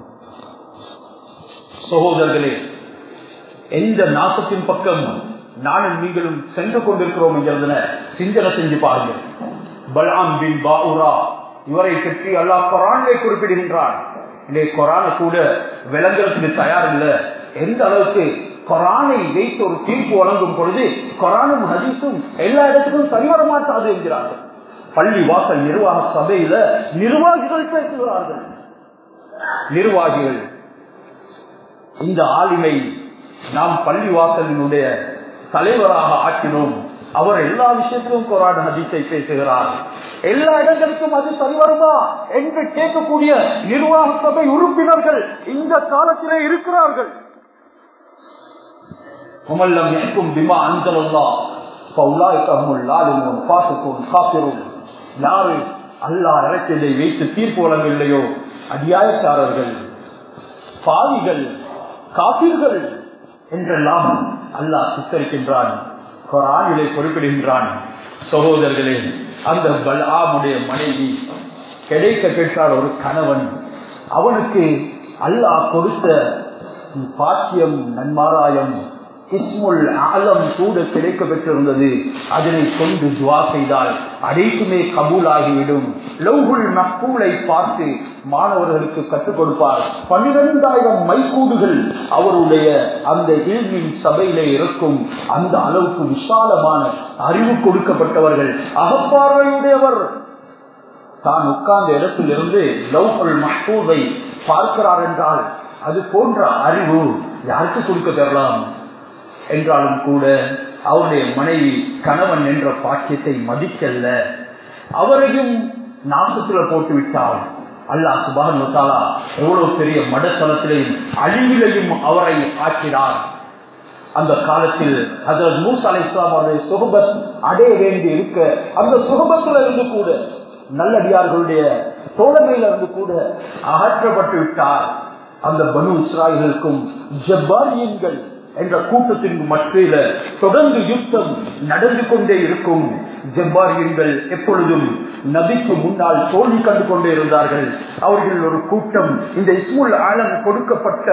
சகோதரர்களே எந்த நாசத்தின் பக்கம் நானும் நீங்களும் சென்று கொண்டிருக்கிறோம் என்கிறதுன சிந்தனை செஞ்சு பாருங்கள் பலாம் பின் பாவுரா இவரை பற்றி அல்லாஹ் கொரானை குறிப்பிடுகின்றான் இல்லை கொரான கூட விளங்குறதுக்கு தயார் இல்லை எந்த அளவுக்கு கொரானை வைத்து ஒரு தீர்ப்பு வழங்கும் பொழுது கொரானும் ஹதீஸும் எல்லா இடத்துக்கும் சரிவர மாட்டாது என்கிறார்கள் பள்ளி வாசல் நிர்வாக சபையில நிர்வாகிகள் பேசுகிறார்கள் நிர்வாகிகள் இந்த ஆளுமை நாம் பள்ளி வாசலினுடைய தலைவராக ஆக்கினோம் அவர் எல்லா விஷயத்திலும் கொரான் ஹதீஸை பேசுகிறார் எல்லா இடங்களுக்கும் அது சரிவருமா என்று கேட்கக்கூடிய நிர்வாக சபை உறுப்பினர்கள் இந்த காலத்திலே இருக்கிறார்கள் உமல்லம் எனக்கும் பிமா அந்தலல்லா யாரு அல்லா இறக்கத்தை வைத்து தீர்ப்பு வழங்கவில்லையோ அடியாயக்காரர்கள் பாவிகள் காப்பீர்கள் என்றெல்லாம் அல்லாஹ் சித்தரிக்கின்றான் குரானிலே குறிப்பிடுகின்றான் சகோதரர்களே அந்த பல்ஆமுடைய மனைவி கிடைக்க கேட்டால் ஒரு கணவன் அவனுக்கு அல்லாஹ் கொடுத்த பாக்கியம் நன்மாராயம் இஸ்முல் ஆலம் கூட கிடைக்க பெற்றிருந்தது அதனை கொண்டு துவா செய்தால் அனைத்துமே கபூலாகிவிடும் லவ்குல் மக்கூலை பார்த்து மாணவர்களுக்கு கற்றுக் கொடுப்பார் பன்னிரெண்டாயிரம் மைக்கூடுகள் அவருடைய அந்த இல்மின் சபையிலே இருக்கும் அந்த அளவுக்கு விசாலமான அறிவு கொடுக்கப்பட்டவர்கள் அகப்பார்வையுடையவர் தான் உட்கார்ந்த இடத்தில் இருந்து லவ்குல் மஹூதை பார்க்கிறார் என்றால் அது போன்ற அறிவு யாருக்கு கொடுக்க பெறலாம் என்றாலும் கூட அவருடைய மனைவி கணவன் என்ற பாக்கியத்தை மதிக்கல்ல அவரையும் நாசத்துல போட்டு விட்டால் அல்லாஹ் சுபான் எவ்வளவு பெரிய மடத்தளத்திலையும் அழிவிலையும் அவரை ஆக்கினார் அந்த காலத்தில் அதில் மூசா அலை இஸ்லாமுடைய சுகபத் அடைய வேண்டி இருக்க அந்த சுகபத்துல இருந்து கூட நல்லடியார்களுடைய தோழமையில இருந்து கூட அகற்றப்பட்டு விட்டார் அந்த பனு இஸ்ராயலுக்கும் ஜப்பாரியன்கள் என்ற கூட்டத்தின் மத்தியில தொடர்ந்து யுத்தம் நடந்து கொண்டே இருக்கும் ஜப்பாரியன்கள் எப்பொழுதும் நபிக்கு முன்னால் தோல்வி கண்டு கொண்டே இருந்தார்கள் அவர்கள் ஒரு கூட்டம் இந்த இஸ்முல் ஆலம் கொடுக்கப்பட்ட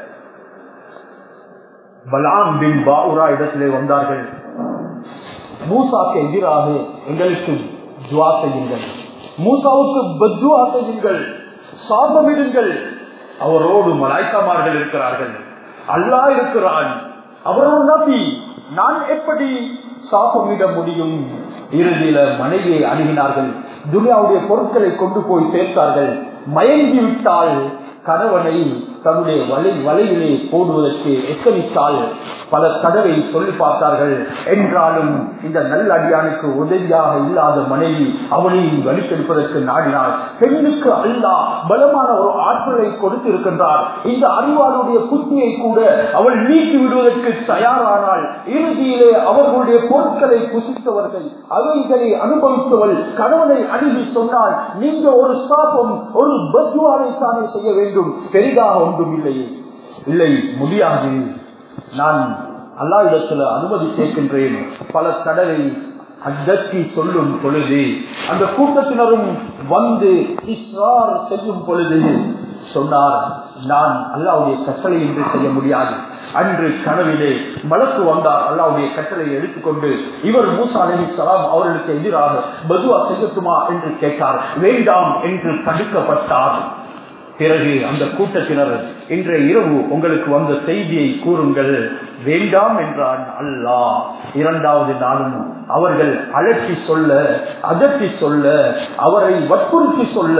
பலாம் பின் பாவுரா இடத்திலே வந்தார்கள் மூசாக்கு எதிராக எங்களுக்கு துவா செய்யுங்கள் மூசாவுக்கு பத்வா செய்யுங்கள் சாபமிடுங்கள் அவரோடு மலாய்க்காமார்கள் இருக்கிறார்கள் அல்லா இருக்கிறான் அவரும் நபி நான் எப்படி சாபமிட முடியும் இறுதியில மனைவியை அணுகினார்கள் துனியாவுடைய பொருட்களை கொண்டு போய் சேர்த்தார்கள் மயங்கி விட்டால் கணவனை தன்னுடைய வலை வலையிலே போடுவதற்கு எத்தனித்தால் பல தடவை சொல்லி பார்த்தார்கள் என்றாலும் இந்த நல்ல அடியானுக்கு உதவியாக இல்லாத மனைவி அவனையும் வலிக்கெடுப்பதற்கு நாடினார் பெண்ணுக்கு அல்லா பலமான ஒரு ஆற்றலை கொடுத்திருக்கின்றார் இந்த அறிவாளுடைய புத்தியை கூட அவள் நீக்கி விடுவதற்கு தயாரானால் இறுதியிலே அவர்களுடைய பொருட்களை புசித்தவர்கள் அவைகளை அனுபவித்தவள் கணவனை அணுகி சொன்னால் நீங்க ஒரு ஸ்தாபம் ஒரு பத்வாவை தானே செய்ய வேண்டும் பெரிதாக ஒன்றும் இல்லையே இல்லை முடியாது நான் அல்லா இடத்துல அனுமதி கேட்கின்றேன் பல தடவை அதற்கு சொல்லும் பொழுது அந்த கூட்டத்தினரும் வந்து இஸ்ரார் செய்யும் பொழுது சொன்னார் நான் அல்லாவுடைய கட்டளை என்று செய்ய முடியாது அன்று கனவிலே மலக்கு வந்தார் அல்லாவுடைய கட்டளையை எடுத்துக்கொண்டு இவர் மூசா அலி சலாம் அவர்களுக்கு எதிராக பதுவா செய்யட்டுமா என்று கேட்டார் வேண்டாம் என்று தடுக்கப்பட்டார் பிறகு அந்த கூட்டத்தினர் இன்றைய இரவு உங்களுக்கு வந்த செய்தியை கூறுங்கள் வேண்டாம் என்றான் அல்லாஹ் இரண்டாவது நாளும் அவர்கள் அலற்றி சொல்ல அதட்டி சொல்ல அவரை வற்புறுத்தி சொல்ல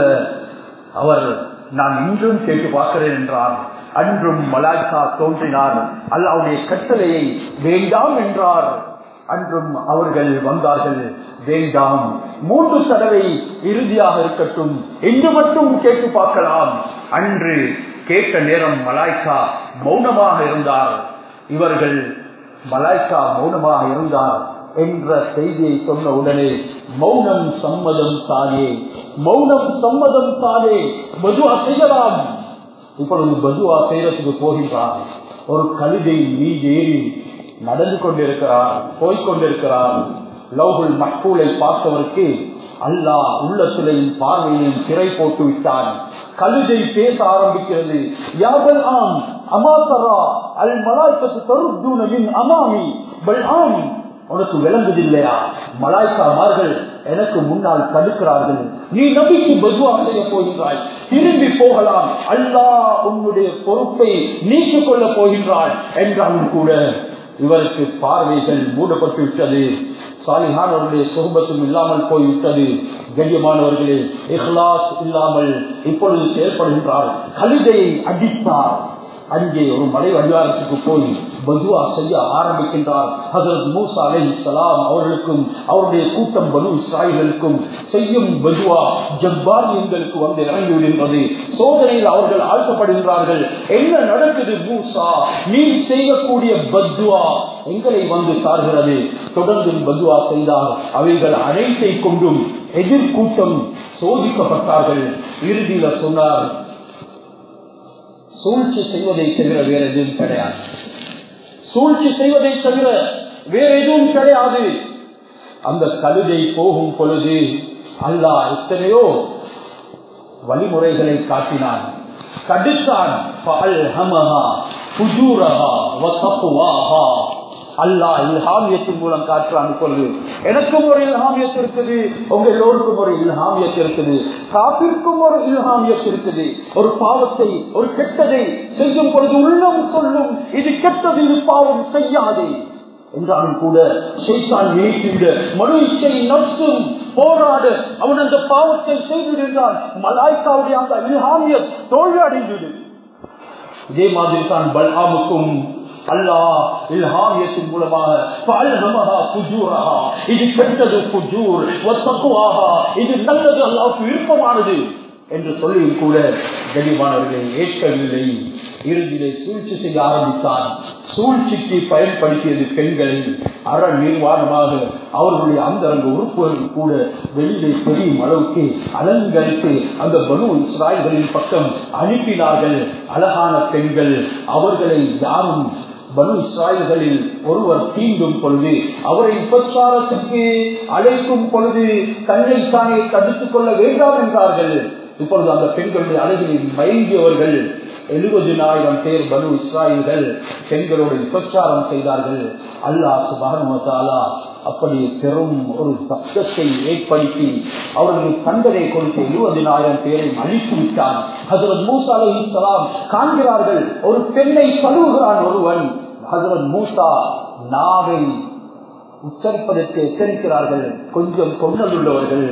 அவர் நான் இன்றும் கேட்டு பார்க்கிறேன் என்றார் அன்றும் மலாய்கா தோன்றினார் அல்லாவுடைய கட்டளையை வேண்டாம் என்றார் அன்றும் அவர்கள் வந்தார்கள் வேண்டாம் மூன்று தடவை இறுதியாக இருக்கட்டும் என்று மட்டும் கேட்டு பார்க்கலாம் அன்று கேட்ட நேரம் மலாய்கா மௌனமாக இருந்தார் இவர்கள் மலாய்கா மௌனமாக இருந்தார் என்ற செய்தியை சொன்ன உடனே மௌனம் சம்மதம் தானே மௌனம் சம்மதம் தானே பதுவா செய்யலாம் இப்பொழுது பதுவா செய்யறதுக்கு போகின்றார் ஒரு கழுதை மீது ஏறி நடந்து கொண்டிருக்கிறார் போய்கொண்டிருக்கிறார் லவ்குல் மக்கூலை பார்த்தவருக்கு அல்லாஹ் உள்ளத்திலையும் பார்வையிலும் திரை போட்டு விட்டான் கழுதை பேச ஆரம்பிக்கிறது யாபல் ஆம் அமாத்தரா அல் மலாய்க்கத்து தருத்தூனவின் அமாமி பல் ஆம் உனக்கு விளங்குதில்லையா மலாய்க்காமார்கள் எனக்கு முன்னால் தடுக்கிறார்கள் நீ நபிக்கு பதுவா செய்ய போகின்றாய் திரும்பி போகலாம் அல்லாஹ் உன்னுடைய பொறுப்பை நீக்கிக் கொள்ளப் போகின்றாய் என்றாலும் கூட இவருக்கு பார்வைகள் மூடப்பட்டு விட்டது சாலிஹானவர்களுடைய சுகபத்தும் இல்லாமல் போய்விட்டது கண்ணியமானவர்களே இஹ்லாஸ் இல்லாமல் இப்பொழுது செயல்படுகின்றார் கலிதையை அடித்தார் அங்கே ஒரு மலை அடிவாரத்துக்கு போய் பதுவா செய்ய ஆரம்பிக்கின்றார் ஹசரத் மூசா அலை சலாம் அவர்களுக்கும் அவருடைய கூட்டம் பனு இஸ்ராயல்களுக்கும் செய்யும் பதுவா ஜப்பாரியங்களுக்கு வந்து இறங்கி விடுகின்றது சோதனையில் அவர்கள் ஆழ்த்தப்படுகின்றார்கள் என்ன நடக்குது மூசா நீ செய்யக்கூடிய பத்வா எங்களை வந்து சார்கிறது தொடர்ந்து பத்வா செய்தார் அவைகள் அனைத்தை கொண்டும் எதிர்கூட்டம் சோதிக்கப்பட்டார்கள் இறுதியில சொன்னார் சூழ்ச்சி செய்வதை தவிர வேற எதுவும் கிடையாது சூழ்ச்சி செய்வதை தவிர வேற எதுவும் கிடையாது அந்த கழுதை போகும் பொழுது அல்லாஹ் எத்தனையோ வழிமுறைகளை காட்டினான் கடுத்தான் அல்லாஹ் இல்ஹாமியத்தின் மூலம் காட்டுறான் இப்பொழுது எனக்கும் ஒரு இல்ஹாமியத்து இருக்குது உங்க எல்லோருக்கும் ஒரு இல்ஹாமியத்து இருக்குது காப்பிற்கும் ஒரு இல்ஹாமியத்து இருக்குது ஒரு பாவத்தை ஒரு கெட்டதை செய்யும் பொழுது உள்ளம் சொல்லும் இது கெட்டது இது பாவம் செய்யாதே என்றாலும் கூட செய்தான் நீக்கின்ற மனு இச்சை நப்சும் போராடு அவன் அந்த பாவத்தை செய்திருந்தான் மலாய்க்காவுடைய அந்த இல்ஹாமிய தோல்வி அடைந்தது இதே மாதிரி தான் பல்ஹாமுக்கும் அல்லாஹ் இல்ஹாமியத்தின் மூலமாக இது கெட்டது புஜூர் இது நல்லது அல்லாவுக்கு விருப்பமானது என்று சொல்லியும் கூட கனிமானவர்களை ஏற்கவில்லை இறுதியிலே சூழ்ச்சி செய்ய ஆரம்பித்தார் சூழ்ச்சிக்கு பயன்படுத்தியது பெண்களை அற நிர்வாணமாக அவர்களுடைய அந்தரங்க உறுப்புகள் கூட வெளியிலே தெரியும் அளவுக்கு அலங்கரித்து அந்த பனு இஸ்ராயல்களின் பக்கம் அனுப்பினார்கள் அழகான பெண்கள் அவர்களை யாரும் பனு இஸ்ராயல்களில் ஒருவர் தீண்டும் பொழுது அவரை உபச்சாரத்துக்கு அழைக்கும் பொழுது தன்னை தானே தடுத்துக் கொள்ள வேண்டாம் என்றார்கள் இப்பொழுது அந்த பெண்களுடைய அழகில் மயங்கியவர்கள் எழுபதினாயிரம் பேர் பனு இஸ்ராயல்கள் பெண்களோடு விபச்சாரம் செய்தார்கள் அல்லாஹ் சுபானுமத்தாலா அப்படி பெரும் ஒரு சப்தத்தை ஏற்படுத்தி அவர்களுக்கு தண்டனை கொடுத்து எழுபதினாயிரம் பேரை அழித்து விட்டான் ஹசரத் மூசா அலி இஸ்லாம் காண்கிறார்கள் ஒரு பெண்ணை கழுவுகிறான் ஒருவன் ஹசரத் மூசா நாவை உச்சரிப்பதற்கு எச்சரிக்கிறார்கள் கொஞ்சம் கொண்டல் உள்ளவர்கள்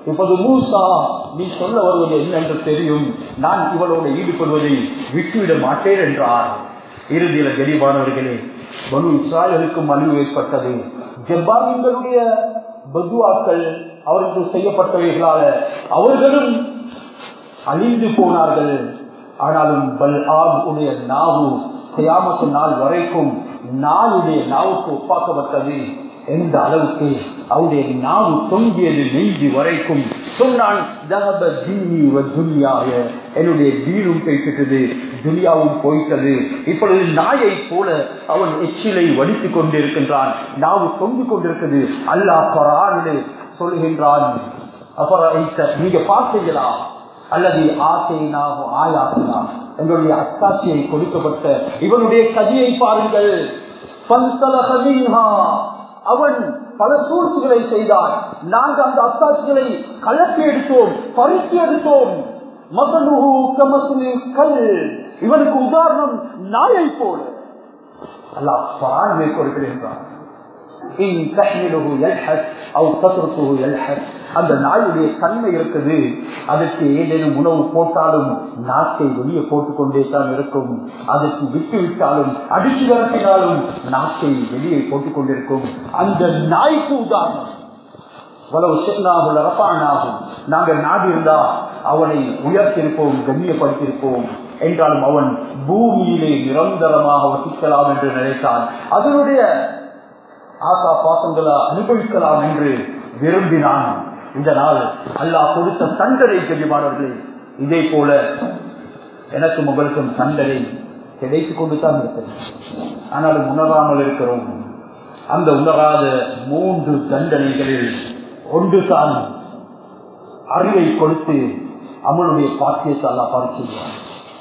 இப்போது மூசா நீ சொல்ல வருவது என்ன என்று தெரியும் நான் இவளோடு ஈடுபடுவதை விட்டுவிட மாட்டேன் என்றார் இறுதியில கரிபானவர்களே பனு இஸ்ராயலுக்கும் அழிவு ஏற்பட்டது ஜப்பானிங்களுடைய பதுவாக்கள் அவருக்கு செய்யப்பட்டவைகளால அவர்களும் அழிந்து போனார்கள் ஆனாலும் பல் உடைய நாவு கியாமத்து நாள் வரைக்கும் நாளுடைய நாவுக்கு ஒப்பாக்கப்பட்டது எந்த அளவுக்கு அவருடைய நாவு தொங்கியது நெஞ்சு வரைக்கும் சொன்னான் தகப ஜின்னி வ துன்யாய. என்னுடைய தீனும் போய்விட்டது துனியாவும் போய்த்தது இப்பொழுது நாயை போல அவன் எச்சிலை வடித்துக் கொண்டிருக்கின்றான் நாவு தொங்கிக் கொண்டிருக்கிறது அல்லாஹ் குரானிலே சொல்கின்றான் அப்புறம் நீங்க பார்த்தீங்களா அல்லது ஆசைனாகும் ஆயாசனா எங்களுடைய அத்தாட்சியை கொடுக்கப்பட்ட இவனுடைய கதியை பாருங்கள் பன்சலக மின்ஹா. அவன் பல சூழ்ச்சிகளை செய்தான் நாங்கள் அந்த அத்தாட்சிகளை கலக்கி எடுத்தோம் பறித்து எடுத்தோம் மகனுகு கமசுலி கல் இவனுக்கு உதாரணம் நாயை போல அல்லாஹ் பரான்மை கொடுக்கின்றான் இன் தஹ்மிலுஹு யல்ஹஸ் அவ் தத்ருக்குஹு யல்ஹஸ் அந்த நாயுடைய தன்மை இருக்குது அதற்கு ஏதேனும் உணவு போட்டாலும் நாக்கை வெளியே போட்டுக் கொண்டே தான் இருக்கும் அதற்கு விட்டு விட்டாலும் அடிச்சு விரட்டினாலும் நாக்கை வெளியே போட்டுக் கொண்டிருக்கும் அந்த நாய்க்கு உதாரணம் வளவு சின்னாகும் ரப்பானாகும் நாங்கள் நாடி இருந்தா அவனை உயர்த்திருப்போம் கண்ணியப்படுத்தியிருப்போம் என்றாலும் அவன் பூமியிலே நிரந்தரமாக வசிக்கலாம் என்று நினைத்தான் அதனுடைய ஆசா பாசங்களா அனுபவிக்கலாம் என்று விரும்பினான் இந்த நாள் அல்லாஹ் கொடுத்த தண்டனை தெரியுமானவர்களே இதே போல எனக்கும் உங்களுக்கும் தண்டனை கிடைத்துக் கொண்டு தான் இருக்கிறது ஆனாலும் உணராமல் இருக்கிறோம் அந்த உணராத மூன்று தண்டனைகளில் ஒன்று தான் அறிவை கொடுத்து அமலுடைய பாக்கியத்தை அல்லா பார்க்கிறார்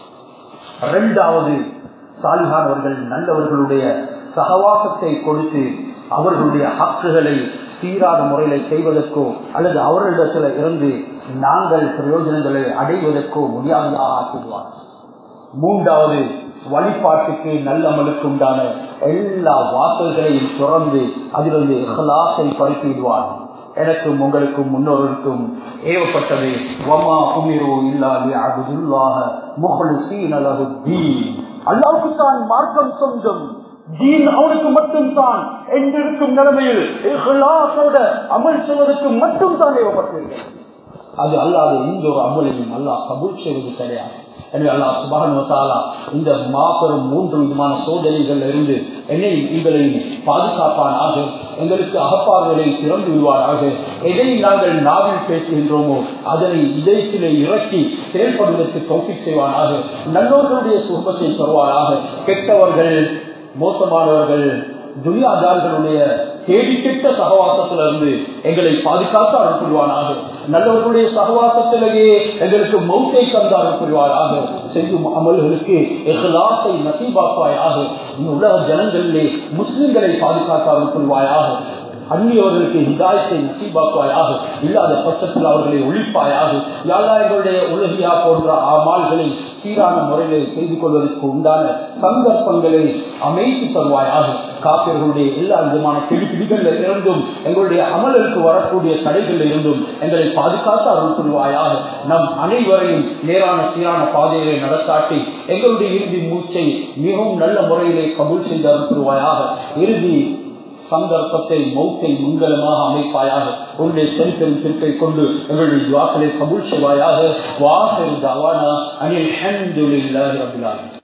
இரண்டாவது சாலிகானவர்கள் நல்லவர்களுடைய சகவாசத்தை கொடுத்து அவர்களுடைய ஹக்குகளை சீரான முறையில செய்வதற்கோ அல்லது அவர்களிடத்தில் இருந்து நாங்கள் பிரயோஜனங்களை அடைவதற்கோ முடியாததாக ஆக்கிடுவார் மூன்றாவது வழிபாட்டுக்கு நல்லமலுக்கு உண்டான எல்லா வாசல்களையும் திறந்து அதிலிருந்து இஹ்லாசை பறித்திடுவார் எனக்கும் உங்களுக்கும் முன்னோருக்கும் ஏவப்பட்டது வமா உமிரோ இல்லாது அபுதுல்லாக முகலுசீன் அலகு தீன் அல்லாவுக்கு தான் மார்க்கம் சொந்தம் தீன் அவனுக்கு மட்டும்தான் என்றிருக்கும் நிலைமையில் இஹ்லாஸோட அமல் செய்வதற்கு மட்டும் தான் ஏவப்பட்டிருக்கிறது அது அல்லாத எந்த ஒரு அமலையும் அல்லாஹ் கபூல் செய்வது கிடையாது எனவே அல்லாஹ் சுபானுவத்தாலா இந்த மாபெரும் மூன்று விதமான சோதனைகள் இருந்து என்னை உங்களையும் பாதுகாப்பானாக எங்களுக்கு அகப்பார்களை திறந்து விடுவாராக எதை நாங்கள் நாவில் பேசுகின்றோமோ அதனை இதயத்திலே இறக்கி செயல்படுவதற்கு தோப்பிக் செய்வானாக நல்லோர்களுடைய சுகத்தை தருவாராக கெட்டவர்கள் மோசமானவர்கள் துனியாதார்களுடைய தேடிக்கிட்ட சகவாசத்திலிருந்து எங்களை பாதுகாத்து அனுப்பிடுவானாக நல்லவர்களுடைய சகவாசத்திலேயே எங்களுக்கு மௌத்தை தந்து அனுப்பிடுவாராக செய்யும் அமல்களுக்கு எஹ்லாசை நசீபாக்குவாயாக உலக ஜனங்களிலே முஸ்லிம்களை பாதுகாத்து அனுப்பிடுவாயாக அந்நியவர்களுக்கு ஹிதாயத்தை நசீபாக்குவாயாக இல்லாத பட்சத்தில் அவர்களை ஒழிப்பாயாக யாரா எங்களுடைய உலகியா போன்ற ஆமால்களை சீரான முறையிலே செய்து கொள்வதற்கு உண்டான சந்தர்ப்பங்களை அமைத்து தருவாயாக காப்பியர்களுடைய எல்லா விதமான பிடிப்பிடிகளில் இருந்தும் எங்களுடைய அமலுக்கு வரக்கூடிய தடைகளில் இருந்தும் எங்களை பாதுகாத்து அருள் புரிவாயாக நம் அனைவரையும் நேரான சீரான பாதையிலே நடத்தாட்டி எங்களுடைய இறுதி மூச்சை மிகவும் நல்ல முறையிலே கபூல் செய்து அருள் புரிவாயாக இறுதி சந்தர்ப்பத்தை மௌத்தை மங்களமாக அமைப்பாயாக உன்னுடைய செலுத்தல் திருப்பை கொண்டு எங்களுடைய துவாக்களை கபூல் செய்வாயாக வாசல் தவானா அனில் ஹந்துலில்லாஹி ரபிலான்